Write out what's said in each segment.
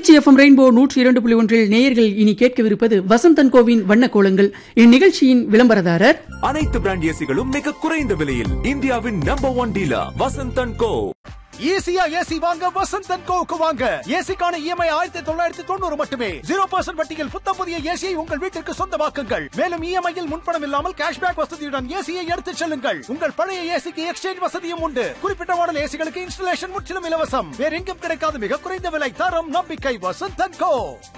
Trichy FM rainbow நூற்றி இரண்டு புள்ளி ஒன்றில் நேயர்கள் இனி கேட்கவிருப்பது வசந்தன் கோவின் வண்ண கோலங்கள் இந்நிகழ்ச்சியின் விளம்பரதாரர் அனைத்து பிராண்ட் ஏசிகளும் மிக குறைந்த விலையில் இந்தியாவின் நம்பர் ஒன் டீலர் வசந்தன் கோ ஈஸியா ஏசி வாங்க வசந்தன் கோவுக்கு வாங்க ஏசிக்கான இஎம்ஐ ஆயிரத்தி தொள்ளாயிரத்தி தொண்ணூறு மட்டுமே ஜீரோ பர்சன்ட் வட்டியில் புத்தம் புதிய ஏசியை உங்கள் வீட்டிற்கு சொந்தமாக்குங்கள் மேலும் இஎம்ஐயில் முன்பணம் இல்லாமல் கேஷ்பேக் வசதியுடன் ஏசியை எடுத்துச் செல்லுங்கள் உங்கள் பழைய ஏசிக்கு எக்ஸ்சேஞ்ச் வசதியும் உண்டு குறிப்பிட்ட மாடல் ஏசிகளுக்கு இன்ஸ்டலேஷன் முற்றிலும் இலவசம் வேற எங்கும் கிடைக்காத மிக குறைந்த விலை தரம் நம்பிக்கை வசந்தன் கோ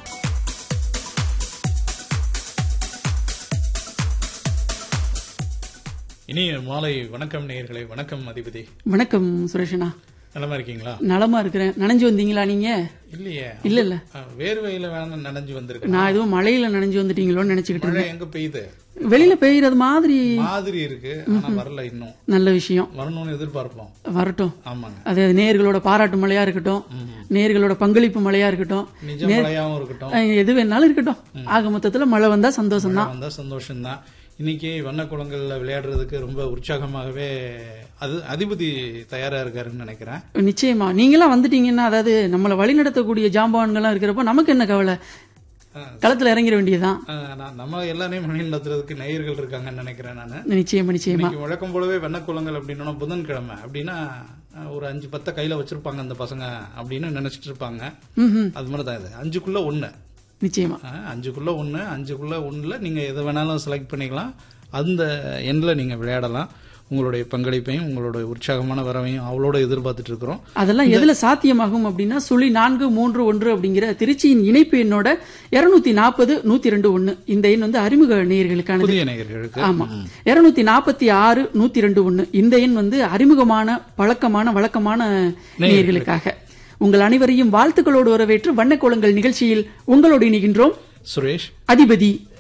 இனிய மாலை வணக்கம் நேயர்களே வணக்கம் அதிபதி வணக்கம் சுரேஷனா நலமா இருக்கீங்களா நலமா இருக்கிறேன் நனைஞ்சு வந்தீங்களா நீங்க இல்லையே இல்ல இல்ல ஆ, வேர்வையில வேணா நனைஞ்சு வந்திருக்கு நான் எதுவும் மழையில நனைஞ்சு வந்துட்டீங்களோன்னு நினைச்சுக்கிட்டு மழை இருந்தேன் எங்க பெய்யுது வெளியில பெய்யறது மாதிரி மாதிரி இருக்கு ஆனா வரல இன்னும் நல்ல விஷயம் வரணும்னு எதிர்பார்ப்போம் வரட்டும் ஆமாங்க அது நேர்களோட பாராட்டு மழையா இருக்கட்டும் நேர்களோட பங்களிப்பு மழையா இருக்கட்டும் நிஜ மழையாவும் இருக்கட்டும் அஹ் எது வேணாலும் இருக்கட்டும் ஆக மொத்தத்துல மழை வந்தா சந்தோஷம் தான் வந்தா சந்தோஷம்தான் இன்னைக்கு வண்ண குளங்கள்ல விளையாடுறதுக்கு ரொம்ப உற்சாகமாகவே அது அதிபதி தயாரா இருக்காருன்னு நினைக்கிறேன் நிச்சயமா நீங்களாம் வந்துட்டீங்கன்னா அதாவது நம்மளை வழிநடத்தக்கூடிய ஜாம்பவான்கள்லாம் இருக்கிறப்ப நமக்கு என்ன கவலை களத்துல இறங்கிட வேண்டியதுதான் ஆ, நான் நம்ம எல்லாரையும் மணி நடத்துறதுக்கு நேயர்கள் இருக்காங்கன்னு நினைக்கிறேன் நான் நிச்சயமா நிச்சயமா இன்னைக்கு வழக்கம் போலவே வெண்ணக்குளங்கள் அப்படின்னா புதன்கிழமை அப்படின்னா அஹ், ஒரு அஞ்சு பத்தை கையில வச்சிருப்பாங்க அந்த பசங்க அப்படின்னு நினைச்சிட்டு இருப்பாங்க ம்ஹும். அது மாதிரி தான் இது அஞ்சுக்குள்ள ஒண்ணு நிச்சயமா அஹ், அஞ்சுக்குள்ள ஒண்ணு அஞ்சுக்குள்ள ஒண்ணுல நீங்க எதை வேணாலும் செலக்ட் பண்ணிக்கலாம் அந்த எண்ணில் நீங்க விளையாடலாம் உங்களுடைய பங்களிப்பையும் உங்களுடைய உற்சாகமான வரவையும் அவளோட எதிர்பார்த்துட்டு இருக்கிறோம் அதெல்லாம் எதுல சாத்தியமாகும் அப்படின்னா சுழி நான்கு மூன்று ஒன்று அப்படிங்கிற திருச்சியின் இணைப்பு எண்ணோட இருநூத்தி நாற்பது நூத்தி ரெண்டு ஒண்ணு இந்த எண் வந்து அறிமுக நேயர்களுக்கானது புதிய நேயர்களுக்கு ஆமா இருநூத்தி நாற்பத்தி ஆறு நூத்தி ரெண்டு ஒண்ணு இந்த எண் வந்து அறிமுகமான பழக்கமான வழக்கமான நேயர்களுக்காக உங்கள் அனைவரையும் வாழ்த்துக்களோடு வரவேற்று வண்ணக்கோலங்கள் நிகழ்ச்சியில் உங்களோடு இணைகின்றோம் சுரேஷ் அதிபதி